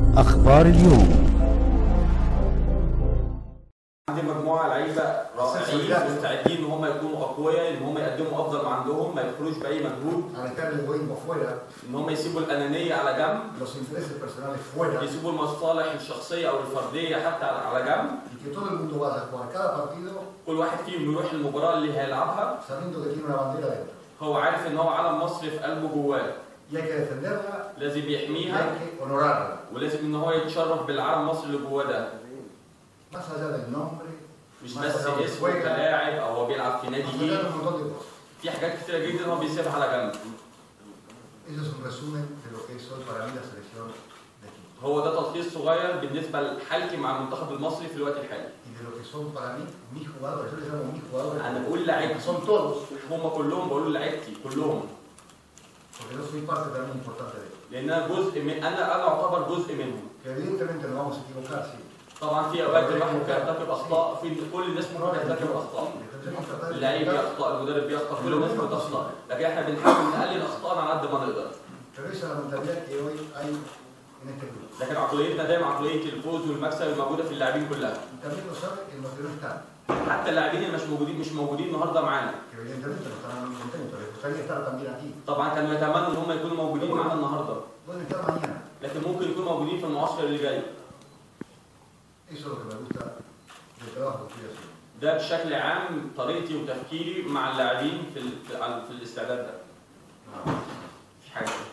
أخبار اليوم عندي مجموعه لعيبه رائعين مستعدين ان هم يكونوا اقوياء ان هم يقدموا افضل ما عندهم ما يدخلوش باي مجهود a dejar el egoísmo fuera, ان هم يسيبوا الانانيه على جنب los intereses personales fuera, يسيبوا المصالح الشخصيه او الفرديه حتى على جنب y que todo el mundo vaya a jugar cada partido كل واحد فيهم يروح المباراه اللي هيلعبها sabiendo que tiene una bandera dentro. هو عارف ان هو علم مصر في قلبه جواه Y hay que defenderla لازم y يحميها hay que honorarla. ولازم ان هو يتشرف بالعلم مصر اللي جواه ده Más allá del nombre, مش más بس allá de اسمه juega, كلاعب او هو بيلعب في نادي más allá de ايه un montón de cosas. في حاجات كتيره جدا هو بيسيبها على جنب Eso es un resumen de lo que es hoy para mí la selección de Quito. هو ده تلخيص صغير بالنسبه لحالتي مع المنتخب المصري في الوقت الحالي Y de lo que son para mí mis jugadores. Yo les llamo mis jugadores. انا بقول porque لعيبتي Son todos. هم كلهم بقول لعيبتي كلهم Porque yo soy parte también importante de ellos. لان انا جزء من انا انا اعتبر جزء منهم Que evidentemente nos vamos a equivocar, sí. طبعا في اوقات الواحد ممكن يرتكب اخطاء في كل الناس ممكن ترتكب اخطاء Tendremos que tratar de اللعيب evitar, بيخطأ المدرب بيخطأ كل الناس بتخطأ لكن احنا بنحاول نقلل اخطائنا على قد ما نقدر Pero esa es la mentalidad que hoy hay en este grupo. لكن عقليتنا دايما عقليه الفوز والمكسب الموجوده في اللاعبين كلها Y también lo saben en los que no están, حتى اللاعبين اللي مش موجودين مش موجودين النهارده معانا que evidentemente no estarán muy contentos, les gustaría estar también aquí. طبعا كانوا يتمنوا ان هم يكونوا موجودين معانا النهارده Pueden estar mañana. لكن ممكن يكونوا موجودين في المعسكر اللي جاي Eso es lo que me gusta del trabajo que estoy haciendo. ده بشكل عام طريقتي وتفكيري مع اللاعبين في ال- في, على- في الاستعداد ده Nada más. في حاجه